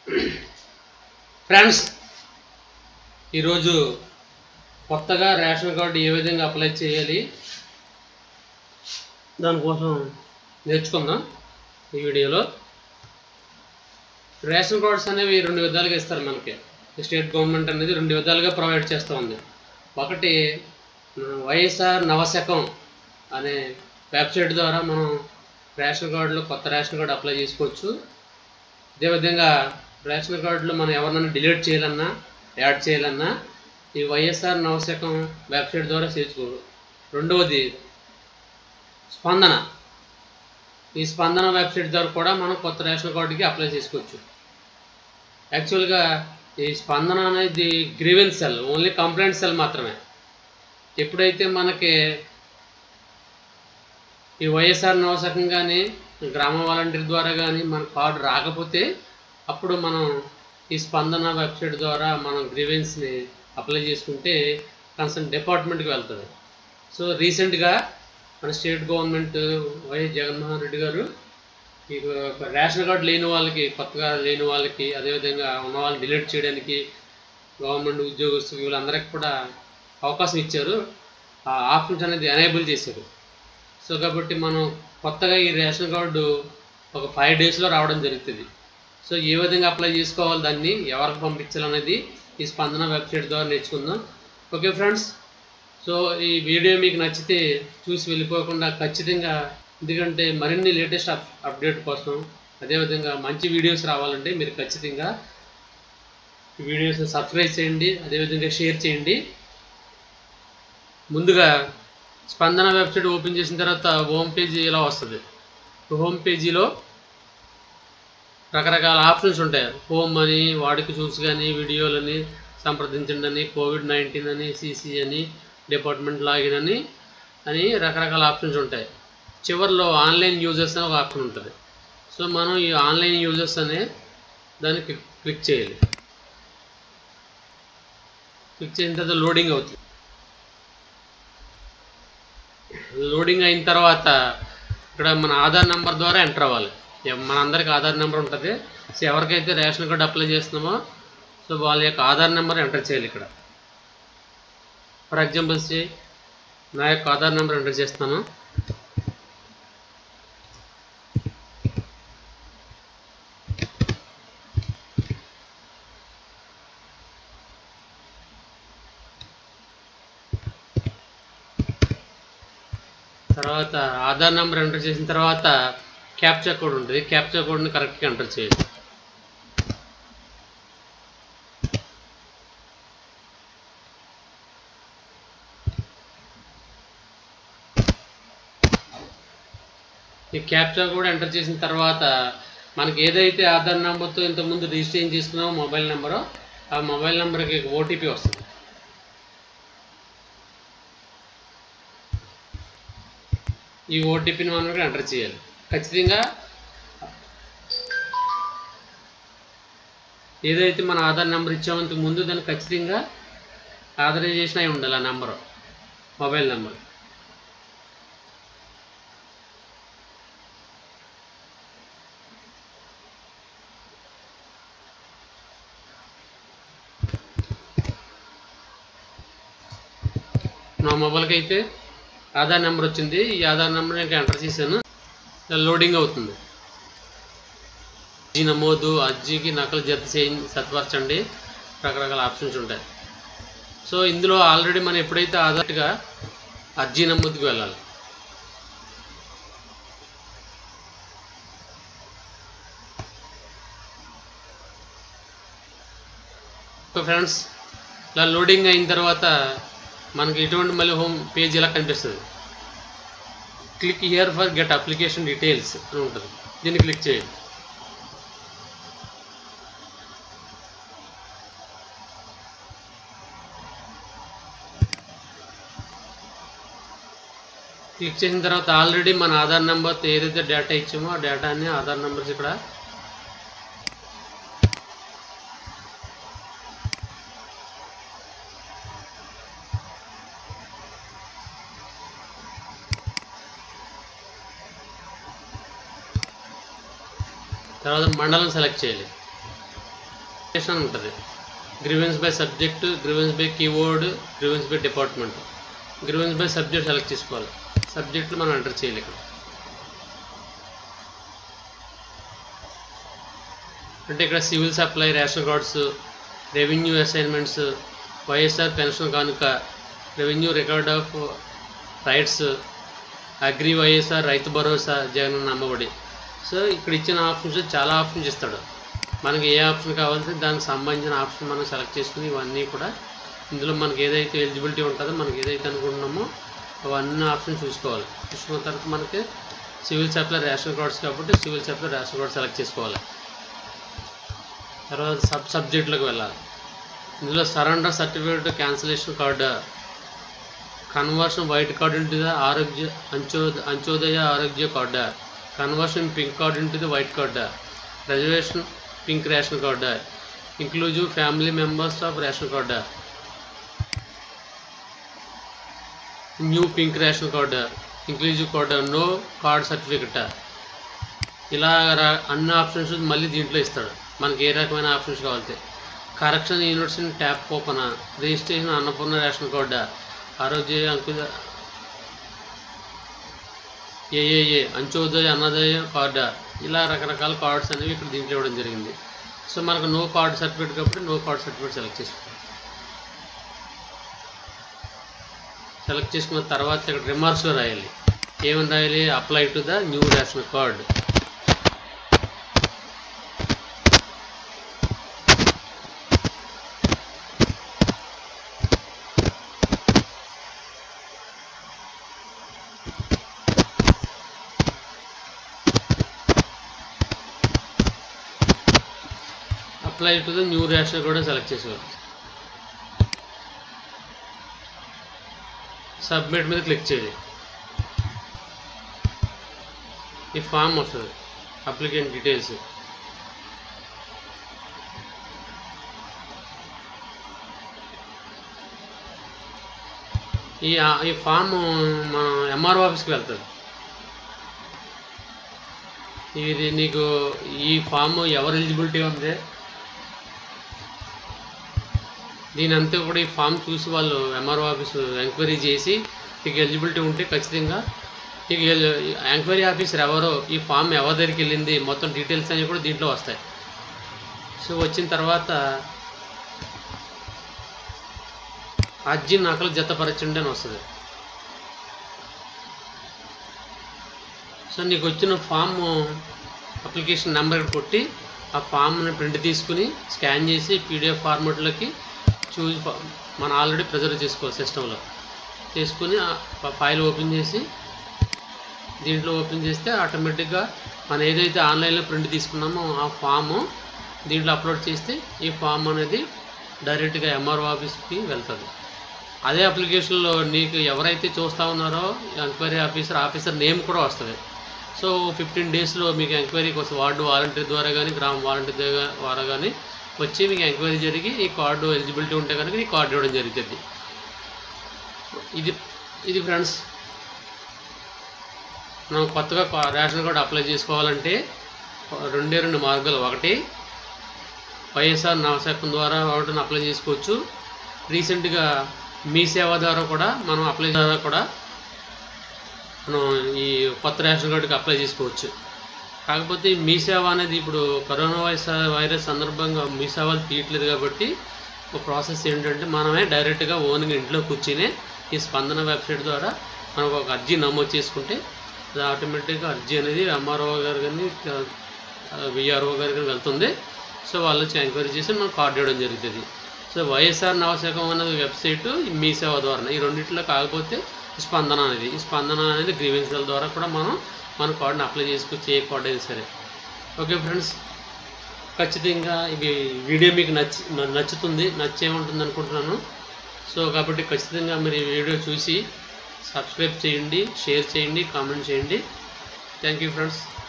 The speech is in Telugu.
ఫ్రెండ్స్ ఈరోజు కొత్తగా రేషన్ కార్డు ఏ విధంగా అప్లై చేయాలి దానికోసం నేర్చుకుందాం ఈ వీడియోలో రేషన్ కార్డ్స్ అనేవి రెండు విధాలుగా ఇస్తారు మనకి స్టేట్ గవర్నమెంట్ అనేది రెండు విధాలుగా ప్రొవైడ్ చేస్తూ ఉంది ఒకటి ఉమ్, వైఎస్ఆర్ నవశకం అనే వెబ్సైట్ ద్వారా మనం రేషన్ కార్డులో కొత్త రేషన్ కార్డు అప్లై చేసుకోవచ్చు అదేవిధంగా రేషన్ కార్డులో మనం ఎవరినైనా డిలీట్ చేయాలన్నా యాడ్ చేయాలన్నా ఈ వైఎస్ఆర్ నవశకం వెబ్సైట్ ద్వారా చేసుకో రెండవది స్పందన ఈ స్పందన వెబ్సైట్ ద్వారా కూడా మనం కొత్త రేషన్ కార్డుకి అప్లై చేసుకోవచ్చు యాక్చువల్గా ఈ స్పందన అనేది grievance cell only complaint cell మాత్రమే ఎప్పుడైతే మనకి ఈ వైఎస్ఆర్ నవశకం కానీ గ్రామ వాలంటీర్ ద్వారా కానీ మన కార్డు రాకపోతే అప్పుడు మనం ఈ స్పందన వెబ్సైట్ ద్వారా మనం గ్రీవెన్స్ని అప్లై చేసుకుంటే కన్సర్న్ డిపార్ట్మెంట్కి వెళ్తుంది సో రీసెంట్గా మన state government YS Jaganmohan Reddy garu ఈ రేషన్ కార్డు లేని వాళ్ళకి కొత్తగా లేని వాళ్ళకి అదేవిధంగా ఉన్న వాళ్ళని డిలీట్ చేయడానికి గవర్నమెంట్ ఉద్యోగస్తులు వీళ్ళందరికీ కూడా అవకాశం ఇచ్చారు ఆ ఆప్షన్స్ అనేది ఎనేబుల్ చేశారు సో కాబట్టి మనం కొత్తగా ఈ రేషన్ కార్డు ఒక ఫైవ్ డేస్లో రావడం జరుగుతుంది సో ఏ విధంగా అప్లై చేసుకోవాలి దాన్ని ఎవరికి పంపించాలనేది ఈ స్పందన వెబ్సైట్ ద్వారా నేర్చుకుందాం ఓకే ఫ్రెండ్స్ సో ఈ వీడియో మీకు నచ్చితే చూసి వెళ్ళిపోకుండా ఖచ్చితంగా ఎందుకంటే మరిన్ని లేటెస్ట్ అప్ అప్డేట్ కోసం అదేవిధంగా మంచి వీడియోస్ రావాలంటే మీరు ఖచ్చితంగా ఈ వీడియోస్ని సబ్స్క్రైబ్ చేయండి అదేవిధంగా షేర్ చేయండి ముందుగా స్పందన వెబ్సైట్ ఓపెన్ చేసిన తర్వాత హోమ్ పేజీ ఇలా వస్తుంది హోమ్ పేజీలో రకరకాల ఆప్షన్స్ ఉంటాయి హోమ్ అని వాడికి చూసి కానీ వీడియోలని సంప్రదించండి అని కోవిడ్ నైన్టీన్ అని సిసి అని డిపార్ట్మెంట్ లాగిన్ అని అని రకరకాల ఆప్షన్స్ ఉంటాయి చివరిలో ఆన్లైన్ యూజర్స్ అని ఒక ఆప్షన్ ఉంటుంది సో మనం ఈ ఆన్లైన్ యూజర్స్ అనే దాన్ని క్లిక్ క్లిక్ చేయాలి క్లిక్ చేసిన తర్వాత లోడింగ్ అవుతుంది లోడింగ్ అయిన తర్వాత ఇక్కడ మన ఆధార్ నెంబర్ ద్వారా ఎంటర్ అవ్వాలి ఎం- మన అందరికి ఆధార్ నెంబర్ ఉంటుంది సో ఎవరికైతే రేషన్ కార్డు అప్లై చేస్తున్నామో సో వాళ్ళ యొక్క ఆధార్ నెంబర్ ఎంటర్ చేయాలి ఇక్కడ ఫర్ ఎగ్జాంపుల్ సే నా యొక్క ఆధార్ నెంబర్ ఎంటర్ చేస్తాను తర్వాత ఆధార్ నెంబర్ ఎంటర్ చేసిన తర్వాత క్యాప్చా కోడ్ ఉంటుంది క్యాప్చా కోడ్ని కరెక్ట్గా ఎంటర్ చేయాలి ఈ క్యాప్చా కూడా ఎంటర్ చేసిన తర్వాత మనకి ఏదైతే ఆధార్ నెంబర్తో ఇంతకుముందు రిజిస్ట్రేషన్ చేసుకున్నామో మొబైల్ నెంబరో ఆ మొబైల్ నెంబర్కి ఓటీపీ వస్తుంది ఈ ఓటీపీని మనం ఇక్కడ ఎంటర్ చేయాలి ఖచ్చితంగా ఏదైతే మన ఆధార్ నెంబర్ ఇచ్చామో ఇంతకు ముందు దాన్ని ఖచ్చితంగా ఆథరైజేషన్ అయి ఉండాలి ఆ నెంబరు మొబైల్ నెంబర్ నా మొబైల్కి అయితే ఆధార్ నెంబర్ వచ్చింది ఈ ఆధార్ నెంబర్ నేను ఎంటర్ చేశాను లోడింగ్ అవుతుంది అర్జీ నమోదు అర్జీకి నకలు జత చేయి సత్పరచండి రకరకాల ఆప్షన్స్ ఉంటాయి సో ఇందులో ఆల్రెడీ మనం ఎప్పుడైతే ఆధార్గా అర్జీ నమోదుకి వెళ్ళాలి సో ఫ్రెండ్స్ ఇలా లోడింగ్ అయిన తర్వాత మనకి ఎటువంటి మళ్ళీ హోమ్ పేజ్ ఇలా కనిపిస్తుంది click here for get application details అని ఉంటుంది దీన్ని క్లిక్ చేయండి క్లిక్ చేసిన తర్వాత ఆల్రెడీ మన ఆధార్ నెంబర్తో ఏదైతే డేటా ఇచ్చామో ఆ డేటాని ఆధార్ నెంబర్స్ ఇక్కడ తర్వాత మండలం సెలెక్ట్ చేయాలి సెక్షన్ ఉంటుంది grievance by subject grievance by keyword grievance by department grievance by subject select చేసుకోవాలి సబ్జెక్టులు మనం ఎంటర్ చేయాలి ఇక్కడ అంటే ఇక్కడ civil supply ration cards revenue assignments YSR pension Kanuka revenue record of rights agri YSR Rythu Bharosa Jagan Amma Vodi so ఇక్కడ ఇచ్చిన ఆప్షన్స్ చాలా ఆప్షన్స్ ఇస్తాడు మనకి ఏ ఆప్షన్ కావాలంటే దానికి సంబంధించిన ఆప్షన్ మనం సెలెక్ట్ చేసుకుని ఇవన్నీ కూడా ఇందులో మనకి ఏదైతే ఎలిజిబిలిటీ ఉంటుందో మనకి ఏదైతే అనుకుంటున్నామో అవన్నీ ఆప్షన్ చూసుకోవాలి చూసుకున్న తర్వాత మనకి సివిల్ సప్లై రేషన్ కార్డ్స్ కాబట్టి civil supply ration card select చేసుకోవాలి తర్వాత సబ్ సబ్జెక్టులకు వెళ్ళాలి ఇందులో surrender certificate cancellation card conversion white card into the ఆరోగ్య అంచో అంచోదయ ఆరోగ్య card conversion pink card into the white card reservation pink ration card inclusive family members of ration card new pink ration card inclusive card no card certificate ఇలా రా- అన్ని ఆప్షన్స్ మళ్ళీ దీంట్లో ఇస్తాడు మనకి ఏ రకమైన ఆప్షన్స్ కావాలి correction units tap open registration Annapurna ration card ఆరోగ్య అంకుద ఏఏఏ అంత్యోదయ అన్నోదయ కార్డు ఇలా రకరకాల కార్డ్స్ అనేవి ఇక్కడ దీంట్లో ఇవ్వడం జరిగింది సో మనకు నో కార్డ్ సర్టిఫికేట్ కాబట్టి నో కార్డ్ సర్టిఫికేట్ సెలెక్ట్ చేసుకోవాలి సెలెక్ట్ చేసుకున్న తర్వాత ఇక్కడ రిమార్క్స్లో రాయాలి ఏమని రాయాలి apply to the new ration card apply to the new ration కూడా సెలెక్ట్ చేసుకోవాలి సబ్మిట్ మీద క్లిక్ చేయాలి ఈ ఫామ్ వస్తుంది అప్లికెంట్ డీటెయిల్స్ ఈ ఈ ఫామ్ మన ఎంఆర్ఓ ఆఫీస్కి వెళ్తుంది ఇది నీకు ఈ ఫామ్ ఎవరు ఎలిజిబిలిటీ ఉంది దీని అంతా కూడా ఈ ఫామ్ చూసి వాళ్ళు ఎంఆర్ఓ ఆఫీస్ ఎంక్వైరీ చేసి నీకు ఎలిజిబిలిటీ ఉంటే ఖచ్చితంగా నీకు ఎంక్వైరీ ఆఫీసర్ ఎవరో ఈ ఫామ్ ఎవరి దగ్గరికి వెళ్ళింది మొత్తం డీటెయిల్స్ అన్నీ కూడా దీంట్లో వస్తాయి సో వచ్చిన తర్వాత అర్జీ నకలు జతపరచండి అని వస్తుంది సో నీకు వచ్చిన ఫామ్ అప్లికేషన్ నెంబర్ కొట్టి ఆ ఫామ్ని ప్రింట్ తీసుకుని స్కాన్ చేసి పీడిఎఫ్ ఫార్మాట్లోకి చూసి ఫా- మనం ఆల్రెడీ ప్రిజర్వ్ చేసుకోవాలి సిస్టంలో చేసుకుని ఆ ఫ- ఫైల్ ఓపెన్ చేసి దీంట్లో ఓపెన్ చేస్తే ఆటోమేటిక్గా మనం ఏదైతే ఆన్లైన్లో ప్రింట్ తీసుకున్నామో ఆ ఫామ్ దీంట్లో అప్లోడ్ చేస్తే ఈ ఫామ్ అనేది డైరెక్ట్గా ఎంఆర్ఓ ఆఫీస్కి వెళ్తుంది అదే అప్లికేషన్లో నీకు ఎవరైతే చూస్తూ ఉన్నారో ఎంక్వైరీ ఆఫీసర్ ఆఫీసర్ నేమ్ కూడా వస్తుంది సో ఫిఫ్టీన్ డేస్లో మీకు ఎంక్వైరీకి వస్తుంది వార్డు వాలంటీర్ ద్వారా కానీ గ్రామ వాలంటీర్ ద్వారా ద్వారా కానీ వచ్చి మీకు ఎంక్వైరీ జరిగి ఈ కార్డు ఎలిజిబిలిటీ ఉంటే కనుక ఈ కార్డు ఇవ్వడం జరుగుతుంది ఇది ఇది ఫ్రెండ్స్ మనం కొత్తగా కా- రేషన్ కార్డు అప్లై చేసుకోవాలంటే రెండే రెండు మార్గాలు ఒకటి వైఎస్ఆర్ నవశకం ద్వారా ఒకటిని అప్లై చేసుకోవచ్చు రీసెంట్గా మీ సేవ ద్వారా కూడా మనం అప్లై ద్వారా కూడా మనం ఈ కొత్త రేషన్ కార్డుకి అప్లై చేసుకోవచ్చు కాకపోతే ఈ మీ సేవ అనేది ఇప్పుడు కరోనా వైరస్ వైరస్ సందర్భంగా మీ సేవలు తీయట్లేదు కాబట్టి ఒక ప్రాసెస్ ఏంటంటే మనమే డైరెక్ట్గా ఓన్గా ఇంట్లో కూర్చుని ఈ స్పందన వెబ్సైట్ ద్వారా మనకు ఒక అర్జీ నమోదు చేసుకుంటే అది ఆటోమేటిక్గా అర్జీ అనేది ఎంఆర్ఓ గారు కానీ విఆర్ఓ గారు కానీ వెళ్తుంది సో వాళ్ళు వచ్చి ఎంక్వైరీ చేసి మనకు కార్డు ఇవ్వడం జరుగుతుంది సో వైఎస్ఆర్ నవశకం అనేది వెబ్సైట్ మీ సేవ ద్వారా ఈ రెండిట్లో కాకపోతే స్పందన అనేది ఈ స్పందన అనేది గ్రీవెన్స్ల ద్వారా కూడా మనం మన కార్డుని అప్లై చేసుకోవచ్చు ఏ కార్డు అయినా సరే ఓకే ఫ్రెండ్స్ ఖచ్చితంగా ఇది వీడియో మీకు నచ్చి న- నచ్చుతుంది నచ్చేముంటుంది అనుకుంటున్నాను సో కాబట్టి ఖచ్చితంగా మీరు ఈ వీడియో చూసి సబ్స్క్రైబ్ చేయండి షేర్ చేయండి కామెంట్ చేయండి థ్యాంక్ యూ ఫ్రెండ్స్